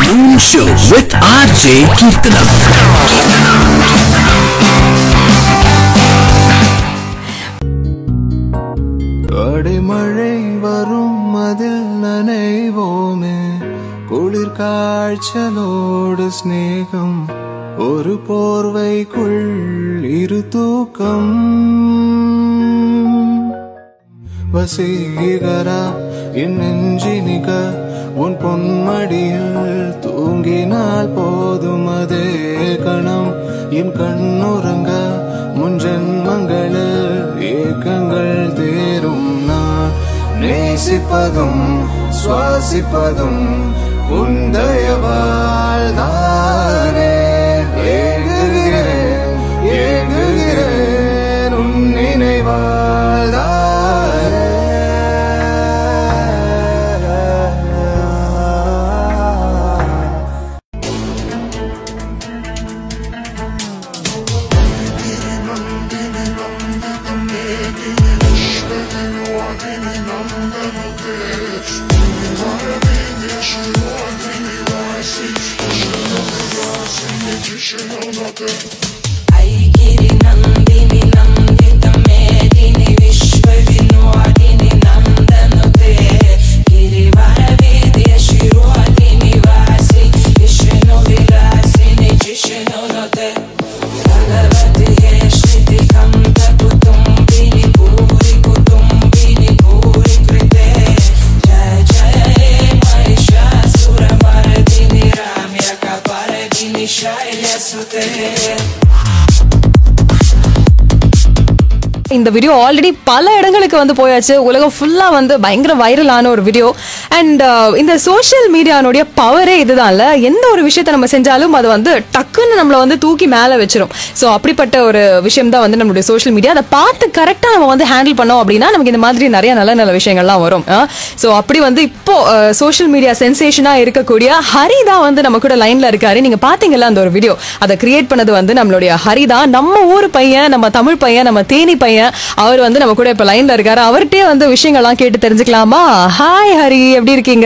Noon Show with RJ Kirtana. அடிமழை வரும் அதில் நனைவோமே குளிர் காய்ச்சலோடு சிநேகம் ஒரு போர்வைக்குள் இரு தூக்கம் வசீகரா என் நெஞ்சினிக உன் பொன்மடியில் தூங்கினால் போதும் அதே கணம் என் கண்ணுறங்க முன் ஜென்மங்களில் ஏக்கங்கள் தேரும் நான் நேசிப்பதும் சுவாசிப்பதும் உந்தயவால் தானே ஏகுகிறேன் ஏகுகிறேன் உன் நினைவால் தானே ऐगिरि नन्दिनि नन्दितमेदिनि विश्वविनोदिनि नन्दनुते गिरिवरवेद्य शिरोदिनि वासि विष्णुविलासिनि जिष्णुनुते भगवति हे श्रुतिकन्तकुटुम्बिनि भूरि कुटुम्बिनि भूरि कृते जय जय हे महिषासुरमर्दिनि राम्यकपर्दिनि शैलसुते இந்த வீடியோ ஆல்ரெடி பல இடங்களுக்கு வந்து போயாச்சு உலகம் ஃபுல்லா வந்து பயங்கர வைரலான ஒரு வீடியோ அண்ட் இந்த சோஷியல் மீடியானுடைய பவரே இதுதான்ல எந்த ஒரு விஷயத்தை நம்ம செஞ்சாலும் அது வந்து டக்குன்னு நம்மள வந்து தூக்கி மேல வச்சிரும் ஸோ அப்படிப்பட்ட ஒரு விஷயம் தான் வந்து நம்மளுடைய சோஷியல் மீடியா அதை பார்த்து கரெக்டா நம்ம வந்து ஹேண்டில் பண்ணோம் அப்படின்னா நமக்கு இந்த மாதிரி நிறைய நல்ல நல்ல விஷயங்கள்லாம் வரும் ஸோ அப்படி வந்து இப்போ சோஷியல் மீடியா சென்சேஷனா இருக்கக்கூடிய ஹரி தான் வந்து நம்ம கூட லைன்ல இருக்காரு நீங்க பாத்தீங்கல்ல அந்த ஒரு வீடியோ அதை கிரியேட் பண்ணது வந்து நம்மளுடைய ஹரி தான் நம்ம ஊர் பையன் நம்ம தமிழ் பையன் நம்ம தேனி பையன் அவர் வந்து நம்ம கூட இப்ப லைன்ல இருக்காரு அவர்கிட்டயே வந்து விஷயங்கள்லாம் கேட்டு தெரிஞ்சுக்கலாமா ஹாய் ஹரி எப்படி இருக்கீங்க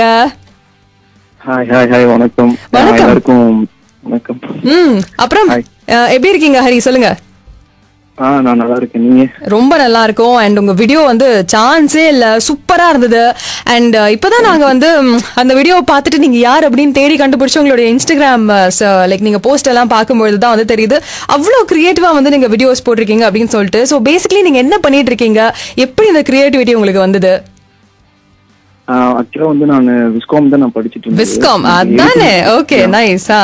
ஹாய் ஹாய் ஹாய் வணக்கம் வணக்கம். எல்லாருக்கும் வணக்கம் ம் அப்புறம் Hi. அஹ், எப்படி இருக்கீங்க ஹரி சொல்லுங்க ஆ நான் நல்லா இருக்கேன் நீங்க ரொம்ப நல்லா இருக்கும் அண்ட் உங்க வீடியோ வந்து சான்ஸே இல்ல சூப்பரா இருந்தது அண்ட் இப்பதான் நாங்க வந்து ம், அந்த வீடியோ பார்த்துட்டு நீங்க யார் அப்படின்னு தேடி கண்டுபிடிச்சு உங்களுடைய இன்ஸ்டாகிராம் லைக் நீங்க போஸ்ட் எல்லாம் பார்க்கும்பொழுது தான் வந்து தெரியுது அவ்வளவு கிரியேட்டிவா வந்து நீங்க வீடியோஸ் போட்டிருக்கீங்க அப்படின்னு சொல்லிட்டு ஸோ பேசிக்கலி நீங்க என்ன பண்ணிட்டு இருக்கீங்க எப்படி இந்த கிரியேட்டிவிட்டி உங்களுக்கு வந்தது ஆக்சுவலா வந்து நான் விஸ்காம் தான் நான் படிச்சிட்டு இருந்தேன் விஸ்காம் அதானே ஓகே Yeah. நைஸா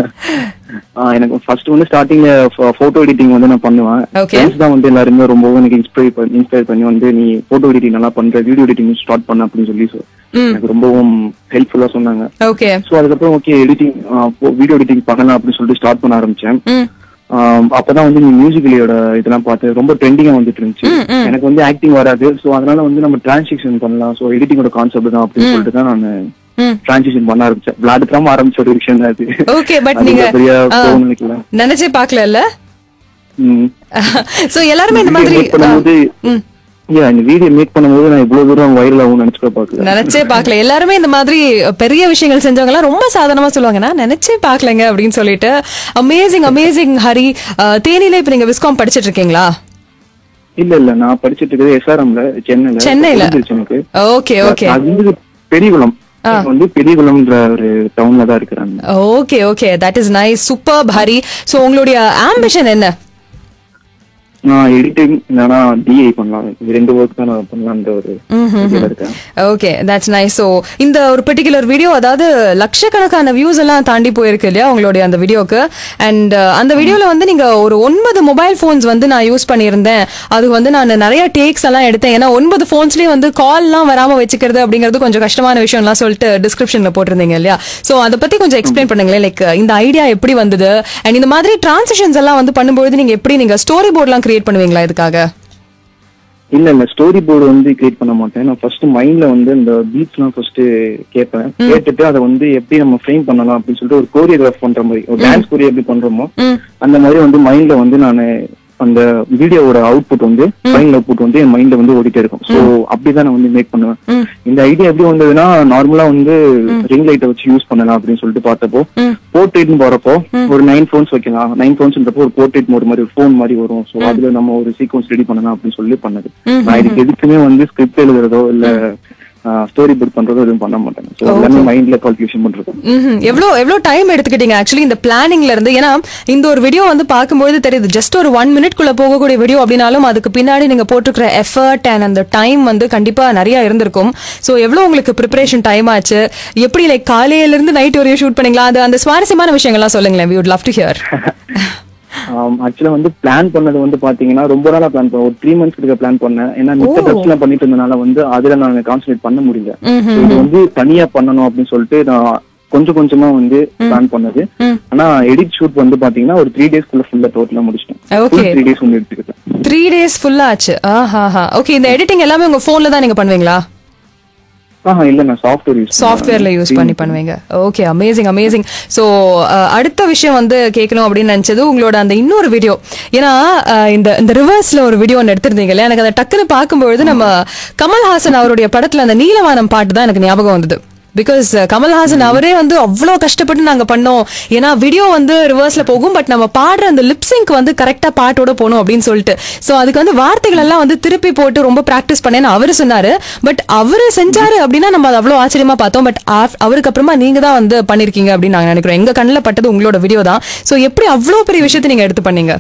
ஆ, எனக்கு ஃபர்ஸ்ட் வந்து ஸ்டார்டிங்ல போட்டோ எடிட்டிங் வந்து நான் பண்ணுவேன் Okay. ஃப்ரெண்ட்ஸ் தான் வந்து எல்லாருமே ரொம்பவும் எனக்கு இன்ஸ்பைர் பண்ணி இன்ஸ்பயர் பண்ணி வந்து நீ போட்டோ எடிட்டிங் நல்லா பண்ற வீடியோ எடிட்டிங் ஸ்டார்ட் பண்ண அப்படின்னு சொல்லி so எனக்கு ரொம்பவும் ஹெல்ப்ஃபுல்லா சொன்னாங்க ஓகே சோ அதுக்கப்புறம் ஓகே எடிட்டிங் வீடியோ எடிட்டிங் பண்ணலாம் அப்படின்னு சொல்லிட்டு ஸ்டார்ட் பண்ண ஆரம்பிச்சேன் ம் ஆம், அப்பதான் வந்து நீ மியூசிக்கலியோட இதெல்லாம் பார்த்து ரொம்ப ட்ரெண்டிங்கா வந்துட்டு இருந்துச்சு எனக்கு வந்து ஆக்டிங் வராது சோ அதனால வந்து நம்ம டிரான்சிஷன் பண்ணலாம் சோ எடிட்டிங்கோட கான்செப்ட் தான் அப்படின்னு சொல்லிட்டு தான் நான் ம் டிரான்சிஷன் பண்ண ஆரம்பிச்சேன் விளையாடுக்காம ஆரம்பிச்ச ஒரு விஷயம் தான் அது ஓகே பட் அது நீங்க பெரிய ஆ, கோவம் நினைக்கல நினைச்சே பார்க்கல ம். சோ எல்லாருமே இந்த மாதிரி Make பண்ணும்போது ம். yeah, இந்த வீடியோ மேக் பண்ணும்போது நான் இவ்வளவு தூரம் வைரல் ஆகும் நினைச்சு கூட பாக்கல நினைச்சே பார்க்கல எல்லாருமே இந்த மாதிரி பெரிய விஷயங்கள் செஞ்சவங்க எல்லாம் ரொம்ப சாதாரணமா சொல்லுவாங்க நான் நினைச்சே பார்க்கலங்க அப்படின்னு சொல்லிட்டு அமேசிங் அமேசிங் ஹரி அஹ், தேனியில இப்ப நீங்க விஸ்காம் படிச்சிட்டு இருக்கீங்களா இல்ல இல்ல நான் படிச்சிட்டு இருக்கிறது எஸ்ஆர்எம்ல சென்னையில சென்னையில? புரிஞ்சிருச்சு எனக்கு ஓகே ஓகே அது வந்து பெரியகுளம் நான் வந்து பெரியகுளம்ன்ற ஒரு டவுன்ல தான் இருக்கிறாங்க okay okay that is nice super Hari so உங்களுடைய ஆம்பிஷன் என்ன நான் எடிட்டிங் இல்லைன்னா டிஐ பண்ணலாம் இது ரெண்டு ஒர்க் தான் நான் பண்ணலான்ற ஒரு இதுல இருக்கேன் ஓகே தட்ஸ் நைஸ் ஸோ இந்த ஒரு பர்டிகுலர் வீடியோ அதாவது லட்சக்கணக்கான வியூஸ் எல்லாம் தாண்டி போயிருக்கு இல்லையா உங்களுடைய அந்த வீடியோக்கு அண்ட் அந்த வீடியோல வந்து நீங்க ஒரு ஒன்பது மொபைல் ஃபோன்ஸ் வந்து நான் யூஸ் பண்ணியிருந்தேன் அது வந்து நான் நிறைய டேக்ஸ் எல்லாம் எடுத்தேன் ஏன்னா ஒன்பது ஃபோன்ஸ்லயே வந்து கால்லாம் வராம வச்சுக்கிறது அப்படிங்கிறது கொஞ்சம் கஷ்டமான விஷயம்லாம் சொல்லிட்டு டிஸ்கிரிப்ஷன்ல போட்டிருந்தீங்க இல்லையா ஸோ அதை பத்தி கொஞ்சம் எக்ஸ்பிளைன் பண்ணுங்களேன் லைக் இந்த ஐடியா எப்படி வந்தது அண்ட் இந்த மாதிரி டிரான்சிஷன்ஸ் எல்லாம் வந்து பண்ணும்போது நீங்க எப்படி நீங்க ஸ்டோரி போர்ட்லாம் கிரியேட் பண்ணுவீங்களா இதுக்காக இல்ல இல்ல ஸ்டோரி போர்டு வந்து கிரியேட் பண்ண மாட்டேன் நான் ஃபர்ஸ்ட் மைண்ட்ல வந்து இந்த பீட்ஸ் எல்லாம் ஃபர்ஸ்ட் கேட்பேன் கேட்டுட்டு அதை வந்து எப்படி நம்ம ஃப்ரேம் பண்ணலாம் அப்படின்னு சொல்லிட்டு ஒரு கோரியோகிராஃப் பண்ற மாதிரி ஒரு டான்ஸ் கோரியோ எப்படி பண்றோமோ ம் அந்த மாதிரி வந்து மைண்ட்ல வந்து நான் அந்த வீடியோவோட அவுட்புட் வந்து ஃபைனல் அவுட்புட் வந்து என் மைண்ட்ல வந்து ஓடிட்டே இருக்கும் சோ அப்படிதான் நான் வந்து மேக் பண்ணுவேன் இந்த ஐடியா எப்படி வந்ததுன்னா நார்மலா வந்து ரிங் லைட்டை வச்சு யூஸ் பண்ணலாம் அப்படின்னு சொல்லிட்டு பார்த்தப்போ போர்ட்ரேட்னு போறப்போ ஒரு நைன் ஃபோன்ஸ் வைக்கலாம் நைன் ஃபோன்ஸ்ன்றப்போ ஒரு போர்ட்ரேட் மோட் மாதிரி ஒரு ஃபோன் மாதிரி வரும் சோ அதுல நம்ம ஒரு சீக்வன்ஸ் ரெடி பண்ணலாம் அப்படின்னு சொல்லி பண்ணது நான் இதுக்கு எதுக்குமே வந்து ஸ்கிரிப்ட் எழுதுறதோ இல்ல ஸ்டோரி புக் பண்றதோ எதுவும் பண்ண மாட்டேன் சோ எல்லாமே மைண்ட்ல கால்குலேஷன் பண்றது ம்ஹும். எவ்வளோ எவ்வளோ டைம் எடுத்துக்கிட்டீங்க ஆக்சுவலி இந்த பிளானிங்ல இருந்து ஏன்னா இந்த ஒரு வீடியோ வந்து பார்க்கும்போது தெரியுது ஜஸ்ட் ஒரு ஒன் மினிட்குள்ள போகக்கூடிய வீடியோ அப்படின்னாலும் அதுக்கு பின்னாடி நீங்க போட்டிருக்கிற எஃபர்ட் அண்ட் அந்த டைம் வந்து கண்டிப்பா நிறைய இருந்திருக்கும் ஸோ எவ்வளோ உங்களுக்கு ப்ரிப்பரேஷன் டைம் ஆச்சு எப்படி லைக் காலையில இருந்து நைட் வரையும் ஷூட் பண்ணீங்களா அது அந்த சுவாரஸ்யமான விஷயங்கள்லாம் சொல்லுங்களேன் we would love to hear actually வந்து பிளான் பண்ணது வந்து பாத்தீங்கன்னா ரொம்ப நாளா பிளான் பண்ணேன் ஒரு த்ரீ மந்த்ஸ் கிட்ட பிளான் பண்ணேன் ஏன்னா மித்த டெஸ்ட் எல்லாம் பண்ணிட்டு இருந்தனால வந்து அதுல நான் கான்சன்ட்ரேட் பண்ண முடியல So இது வந்து தனியா பண்ணணும் அப்படின்னு சொல்லிட்டு நான் கொஞ்சம் கொஞ்சமா வந்து பிளான் பண்ணது ஆனா எடிட் ஷூட் வந்து பாத்தீங்கன்னா ஒரு த்ரீ டேஸ்க்குள்ள ஃபுல்லா டோட்டலா முடிச்சிட்டேன் Okay. த்ரீ டேஸ் வந்து எடுத்துக்கிட்டேன் த்ரீ டேஸ் ஃபுல்லா ஆச்சு ஆஹா ஓகே இந்த எடிட்டிங் எல்லாமே உங்க போன்ல தான் நீங்க பண்ணுவீங்களா ஆஹா இல்ல நான் சாஃப்ட்வேர் யூஸ் சாஃப்ட்வேர்ல யூஸ் பண்ணி பண்ணுவீங்க ஓகே அமேசிங் அமேசிங் ஸோ அடுத்த விஷயம் வந்து கேட்கணும் அப்படின்னு நினைச்சது உங்களோட அந்த இன்னொரு வீடியோ ஏன்னா அஹ், இந்த இந்த ரிவர்ஸ்ல ஒரு வீடியோ ஒன்று எடுத்திருந்தீங்க இல்லையா எனக்கு அதை டக்குன்னு பார்க்கும்பொழுது நம்ம கமல்ஹாசன் அவருடைய படத்துல அந்த நீலவானம் பாட்டு தான் எனக்கு ஞாபகம் வந்தது பிகாஸ் கமல்ஹாசன் அவரே வந்து அவ்வளோ கஷ்டப்பட்டு நாங்க பண்ணோம் ஏன்னா வீடியோ வந்து ரிவர்ஸ்ல போகும் பட் நம்ம பாடுற அந்த லிப்சிங்க் வந்து கரெக்டா பாட்டோட போகணும் அப்படின்னு சொல்லிட்டு சோ அதுக்கு வந்து வார்த்தைகள் எல்லாம் வந்து திருப்பி போட்டு ரொம்ப பிராக்டிஸ் பண்ணேன்னு அவரு சொன்னாரு பட் அவரு செஞ்சாரு அப்படின்னா நம்ம அதை அவ்வளோ ஆச்சரியமா பார்த்தோம் பட் அவருக்கு அப்புறமா நீங்க தான் வந்து பண்ணிருக்கீங்க அப்படின்னு நாங்க நினைக்கிறோம் எங்க கண்ணில் பட்டது உங்களோட வீடியோ தான் சோ எப்படி அவ்வளோ பெரிய விஷயத்தை நீங்க எடுத்து பண்ணீங்க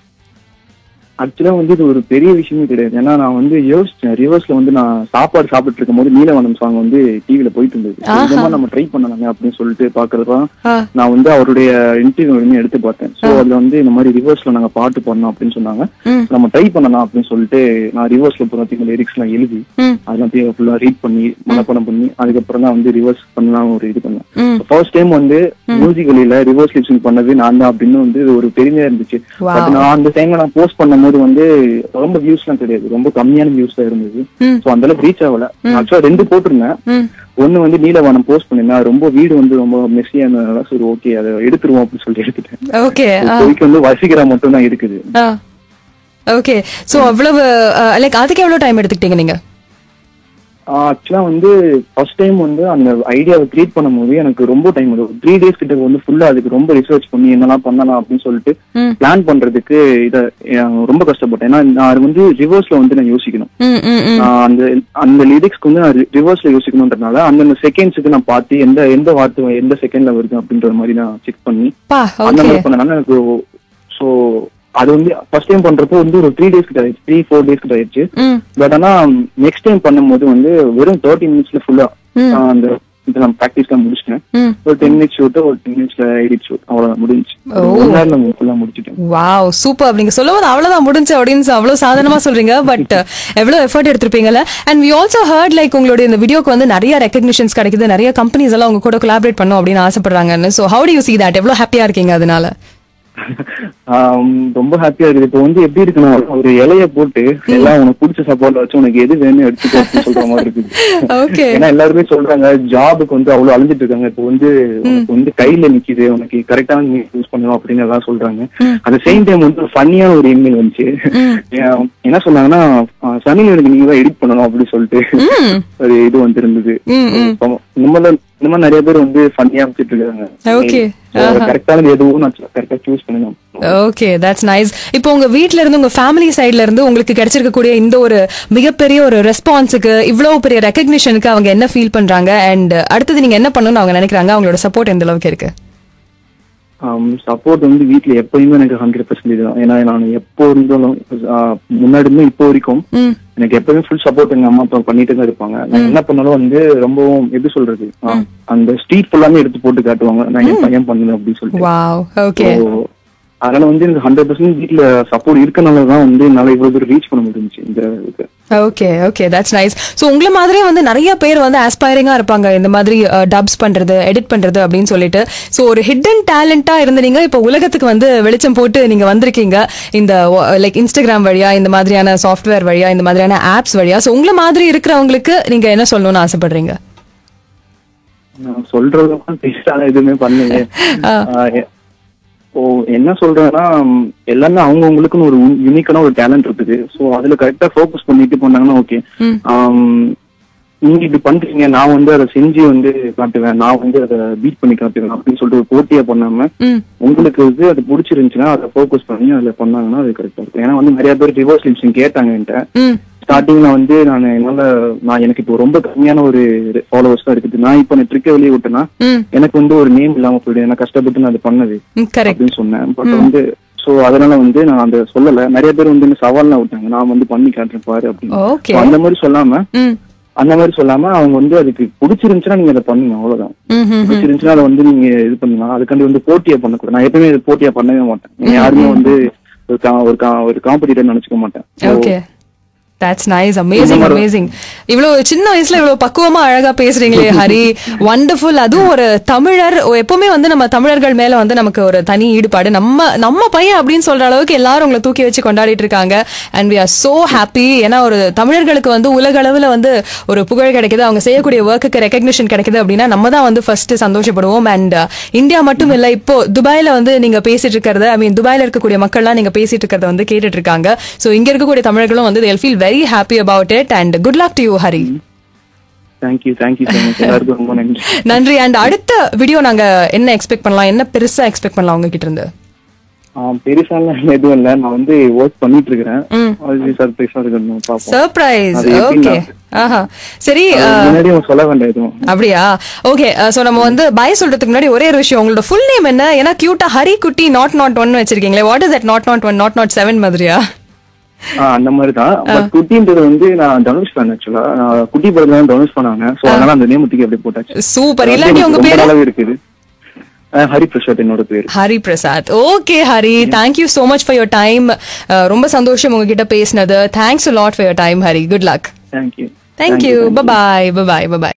ஆக்சுவலா வந்து இது ஒரு பெரிய விஷயமே கிடையாது ஏன்னா நான் வந்து யோசிச்சேன் ரிவர்ஸ்ல வந்து நான் சாப்பாடு சாப்பிட்டு இருக்கும் போது நீலவனம் சாங் வந்து டிவில போயிட்டு இருந்தது So, இந்த மாதிரி நம்ம ட்ரை பண்ணலாமே அப்படின்னு சொல்லிட்டு பாக்குறதுதான் ஆ. நான் வந்து அவருடைய இன்டர்வியூ எடுத்து பார்த்தேன் சோ அதுல வந்து இந்த மாதிரி ரிவர்ஸ்ல நாங்க பாட்டு பண்ணோம் அப்படின்னு சொன்னாங்க நம்ம ட்ரை பண்ணலாம் அப்படின்னு சொல்லிட்டு நான் ரிவர்ஸ்ல போறதுக்கு லிரிக்ஸ் எல்லாம் எழுதி அதெல்லாம் ஃபுல்லா ரீட் பண்ணி மனப்பாடம் பண்ணி அதுக்கப்புறம் தான் வந்து ரிவர்ஸ் பண்ணலாம் ஒரு இது பண்ணேன் ஃபர்ஸ்ட் டைம் வந்து மியூசிக் வழியில ரிவர்ஸ் லிப்சிங் பண்ணது நான் தான் அப்படின்னு வந்து இது ஒரு பெருமையா இருந்துச்சு Wow. பட் நான் அந்த டைம்ல நான் போஸ்ட் பண்ணும்போது வந்து ரொம்ப வியூஸ் எல்லாம் கிடையாது ரொம்ப கம்மியான வியூஸ் தான் இருந்தது சோ அந்த அளவுக்கு ரீச் ஆகல ஆக்சுவலா ரெண்டு போட்டிருந்தேன் ஒண்ணு வந்து நீலவானம் போஸ்ட் பண்ணிருந்தேன் அது ரொம்ப வீடு வந்து ரொம்ப மெஸ்ஸியா இருந்ததுனால சரி ஓகே அதை எடுத்துருவோம் அப்படின்னு சொல்லிட்டு எடுத்துட்டேன் ஓகே இப்போதைக்கு வந்து வசிக்கிறா மட்டும் தான் இருக்குது ஓகே சோ அவ்வளவு லைக் அதுக்கு எவ்வளவு டைம் எடுத்துக்கிட்டீங்க நீங்க ஆக்சுவலா வந்து ஃபர்ஸ்ட் டைம் வந்து அந்த ஐடியாவை கிரியேட் பண்ணும்போது எனக்கு ரொம்ப டைம் ஒரு த்ரீ டேஸ் கிட்ட வந்து ஃபுல்லா அதுக்கு ரொம்ப ரிசர்ச் பண்ணி என்னெல்லாம் பண்ணலாம் அப்படின்னு சொல்லிட்டு பிளான் பண்றதுக்கு இத அஹ், ரொம்ப கஷ்டப்பட்டேன் ஏன்னா நான் அது வந்து ரிவர்ஸ்ல வந்து நான் யோசிக்கணும் ம் ம் ம் நான் அந்த அந்த லிரிக்ஸ்க்கு வந்து நான் ரிவர்ஸ்ல யோசிக்கணுன்றதுனால அந்தந்த செகண்ட்ஸுக்கு நான் பார்த்து எந்த எந்த வார்த்தை எந்த செகண்ட்ல வருது அப்படின்ற மாதிரி நான் செக் பண்ணி பா அந்த ஓகே மாதிரி பண்ணனால எனக்கு சோ அது வந்து ஃபர்ஸ்ட் டைம் பண்றப்போ வந்து ஒரு த்ரீ டேஸ் கிட்ட ஆயிடுச்சு த்ரீ ஃபோர் டேஸ் கிட்ட ஆயிடுச்சு ம் பட் ஆனா நெக்ஸ்ட் டைம் பண்ணும்போது வந்து வெறும் தேர்ட்டி மினிட்ஸ்ல ஃபுல்லா அந்த இது நான் ப்ராக்டிஸ்லாம் முடிச்சிட்டேன் ம் ஒரு டென் மினிட்ஸ் ஷூட் ஒரு டென் மினிட்ஸ்ல எடிட் ஷூட் அவ்வளவுதான் முடிஞ்சு ஒரு நாள்ல ஃபுல்லா முடிச்சிட்டேன் வாவ் சூப்பர் நீங்க சொல்லும்போது அவ்வளவுதான் முடிஞ்சு அப்படின்னு அவ்வளவு சாதாரணமா சொல்றீங்க பட் எவ்வளவு எஃபர்ட் எடுத்திருப்பீங்கல்ல and we also heard like உங்களுடைய இந்த வீடியோக்கு வந்து நிறைய ரெகக்னிஷன்ஸ் கிடைக்குது நிறைய கம்பெனிஸ் எல்லாம் உங்க கூட கொலாபரேட் பண்ணும் அப்படின்னு ஆசைப்படுறாங்கன்னு so how do you see that எவ்வளவு ஹாப்பியா இருக்கீங்க அதனால ஆம், ரொம்ப ஹாப்பியா இருக்குது இப்போ வந்து எப்படி இருக்குன்னா ஒரு இலைய போட்டு எல்லாம் உனக்கு பிடிச்ச சாப்பாடுல வச்சு உனக்கு எது வேணும் எடுத்துக்கோ அப்படின்னு சொல்ற மாதிரி இருக்குது ஓகே ஏன்னா எல்லாருமே சொல்றாங்க ஜாபுக்கு வந்து அவ்வளவு அலைஞ்சிட்டு இருக்காங்க இப்போ வந்து உனக்கு வந்து கையில நிக்குது உனக்கு கரெக்டான நீ யூஸ் பண்ணணும் அப்படின்னு எல்லாம் சொல்றாங்க அந்த சேம் டைம் வந்து ஒரு ஃபன்னியான ஒரு இமெயில் வந்துச்சு ஏன், என்ன சொன்னாங்கன்னா சனி எனக்கு நீங்க தான் எடிட் பண்ணணும் அப்படின்னு சொல்லிட்டு ஒரு இது வந்திருந்தது இந்த மாதிரி இந்த மாதிரி நிறைய பேர் வந்து ஃபன்னியா அமைச்சிட்டு இருக்காங்க Okay. கரெக்டானது எதுவும் நான் கரெக்டா சூஸ் பண்ணணும் ஓகே தட்ஸ் நைஸ் இப்போ உங்க வீட்ல இருந்து உங்க ஃபேமிலி சைடுல இருந்து உங்களுக்கு கிடைச்சிருக்கக்கூடிய இந்த ஒரு மிகப்பெரிய ஒரு ரெஸ்பான்ஸுக்கு இவ்வளவு பெரிய ரெகக்னிஷனுக்கு அவங்க என்ன ஃபீல் பண்றாங்க அண்ட் அடுத்தது நீங்க என்ன பண்ணணும்னு அவங்க நினைக்கிறாங்க அவங்களோட சப்போர்ட் எந்த அளவுக்கு இருக்கு சப்போர்ட் வந்து வீட்ல எப்பயுமே எனக்கு ஹண்ட்ரட் பர்சன்டேஜ் தான் ஏன்னா நான் எப்போ இருந்தாலும் ஆஹ், முன்னாடி இருந்து இப்போ வரைக்கும் ம் எனக்கு எப்பவுமே ஃபுல் சப்போர்ட் எங்க அம்மா அப்பா பண்ணிட்டு தான் இருப்பாங்க நான் என்ன பண்ணாலும் வந்து ரொம்பவும் எப்படி சொல்றது ஆஹ், அந்த ஸ்ட்ரீட் ஃபுல்லாமே எடுத்து போட்டு காட்டுவாங்க நான் என் பையன் பண்ணுவேன் அப்படின்னு சொல்லிட்டு வாவ் ஓகே So, அதனால வந்து எனக்கு ஹண்ட்ரட் பர்சன்ட் வீட்ல சப்போர்ட் இருக்கனால தான் வந்து என்னால இவ்வளவு தூரம் ரீச் பண்ண முடிஞ்சுச்சு இந்த இதுக்கு okay okay that's nice so உங்களை மாதிரியே வந்து நிறைய பேர் வந்து ஆஸ்பைரிங்கா இருப்பாங்க இந்த மாதிரி டப்ஸ் பண்றது எடிட் பண்றது அப்படின்னு சொல்லிட்டு ஸோ ஒரு ஹிடன் டேலண்டா இருந்து நீங்க இப்போ உலகத்துக்கு வந்து வெளிச்சம் போட்டு நீங்க வந்திருக்கீங்க இந்த லைக் இன்ஸ்டாகிராம் வழியா இந்த மாதிரியான சாஃப்ட்வேர் வழியா இந்த மாதிரியான ஆப்ஸ் வழியா ஸோ உங்களை மாதிரி இருக்கிறவங்களுக்கு நீங்க என்ன சொல்லணும்னு ஆசைப்படுறீங்க நான் சொல்றதெல்லாம் பெருசான எதுவுமே பண்ணல ஓ என்ன சொல்றேன்னா ம், எல்லாமே அவங்கவுங்களுக்குன்னு ஒரு யூனிக்கான ஒரு டேலண்ட் இருக்குது ஸோ அதுல கரெக்டா ஃபோக்கஸ் பண்ணிட்டு போனாங்கன்னா ஓகே நீங்க இப்படி பண்றீங்க நான் வந்து அதை செஞ்சு வந்து காட்டுவேன் நான் வந்து அதை பீட் பண்ணி காட்டுவேன் அப்படின்னு சொல்லிட்டு ஒரு போட்டியா பண்ணாம ம் உங்களுக்கு இது அது பிடிச்சிருந்துச்சுன்னா அதை ஃபோக்கஸ் பண்ணி அதுல பண்ணாங்கன்னா அது கரெக்டா இருக்கும் ஏன்னா வந்து நிறைய பேர் ரிவர்ஸ் லிப்ஸிங் கேட்டாங்க என்கிட்ட ம் ஸ்டார்டிங்ல வந்து நான் என்னால நான் எனக்கு இப்போ ரொம்ப கம்மியான ஒரு ஃபாலோவர்ஸ் தான் இருக்குது நான் இப்போ நான் ட்ரிக்கை வெளியே விட்டேன்னா ம் எனக்கு வந்து ஒரு நேம் இல்லாம போயிடும் ஏன்னா கஷ்டப்பட்டு நான் அது பண்ணது கரெக்ட் அப்படின்னு சொன்னேன் பட் வந்து சோ அதனால வந்து நான் அந்த சொல்லல நிறைய பேர் வந்து என்ன சவால்லாம் விட்டாங்க நான் வந்து பண்ணி காட்டுறேன் பாரு அப்படின்னு ஓகே So, அந்த மாதிரி சொல்லாம ம் அந்த மாதிரி சொல்லாம அவங்க வந்து அதுக்கு பிடிச்சிருந்துச்சுன்னா நீங்க அதை பண்ணுங்க அவ்வளவுதான் ம் ம் பிடிச்சிருந்துச்சுன்னா அதை வந்து நீங்க இது பண்ணலாம் அதுக்காண்டி வந்து போட்டியா பண்ணக்கூடாது நான் எப்பவுமே இது போட்டியா பண்ணவே மாட்டேன் என்னை யாருமே வந்து ஒரு கா- ஒரு கா- ஒரு காம்படிட்டர் நினைச்சுக்க மாட்டேன் So, okay that's nice amazing amazing இவ்வளவு சின்ன வயசுல இவ்வளவு பக்குவமா அழகா பேசுறீங்களே ஹரி வண்டர்ஃபுல் அதுவும் ஒரு தமிழர் ஓ, எப்பவுமே வந்து நம்ம தமிழர்கள் மேல வந்து நமக்கு ஒரு தனி ஈடுபாடு நம்ம நம்ம பையன் அப்படின்னு சொல்ற அளவுக்கு எல்லாரும் உங்களை தூக்கி வச்சு கொண்டாடிட்டு இருக்காங்க and we are so happy ஏன்னா ஒரு தமிழர்களுக்கு வந்து உலக அளவுல வந்து ஒரு புகழ் கிடைக்குது அவங்க செய்யக்கூடிய ஒர்க்குக்கு ரெகக்னிஷன் கிடைக்குது அப்படின்னா நம்ம தான் வந்து ஃபர்ஸ்ட் சந்தோஷப்படுவோம் அண்ட் இந்தியா மட்டும் இல்ல இப்போ துபாயில வந்து நீங்க பேசிட்டு இருக்கிறத ஐ மீன் துபாயில இருக்கக்கூடிய மக்கள்லாம் நீங்க பேசிட்டு இருக்கிறத வந்து கேட்டுட்டு இருக்காங்க சோ இங்க இருக்கக்கூடிய தமிழர்களும் வந்து they'll feel very happy about it and good luck to you Hari thank you thank you so much எல்லாருக்கும் ரொம்ப நன்றி நன்றி அண்ட் அடுத்த வீடியோ நாங்க என்ன எக்ஸ்பெக்ட் பண்ணலாம் என்ன பெருசா எக்ஸ்பெக்ட் பண்ணலாம் உங்ககிட்ட இருந்து பெருசாலாம் எதுவும் இல்ல நான் வந்து ஒர்க் பண்ணிட்டு இருக்கிறேன் ம். அது சர்ப்ரைஸா இருக்கணும் பாப்போம் சர்ப்ரைஸ் அது எப்படின்னா- ஓகே ஆஹா சரி அது அஹ், முன்னாடி அவங்க சொல்ல வேண்டாம் எதுவும் அப்படியா ஓகே சோ நம்ம வந்து பாய் சொல்றதுக்கு முன்னாடி ஒரே ஒரு விஷயம் உங்களோட ஃபுல் நேம் என்ன ஏன்னா கியூட்டா ஹரி குட்டி நாட் நாட் ஒன் வச்சிருக்கீங்களே what is that naught naught one naught naught seven மாதிரியா ஆ, அந்த மாதிரி தான் பட் குட்டின்றது வந்து நான் தனுஷ் ஃபேன் ஆக்சுவலா குட்டி படத்துல தான் தனுஷ் பண்ணாங்க சோ அதனால அந்த நேம் தூக்கி அப்படியே போட்டாச்சு சூப்பர் அது இல்லாட்டி எனக்கு உங்க ரொம்ப பேரு நாளாவே இருக்குது ஆ, ஹரி பிரசாத் என்னோட பேரு Hari Prasad okay Hari thank you so much for your time ரொம்ப சந்தோஷம் உங்ககிட்ட பேசினது thanks lot for your time Hari good luck thank you thank you bye bye bye bye bye bye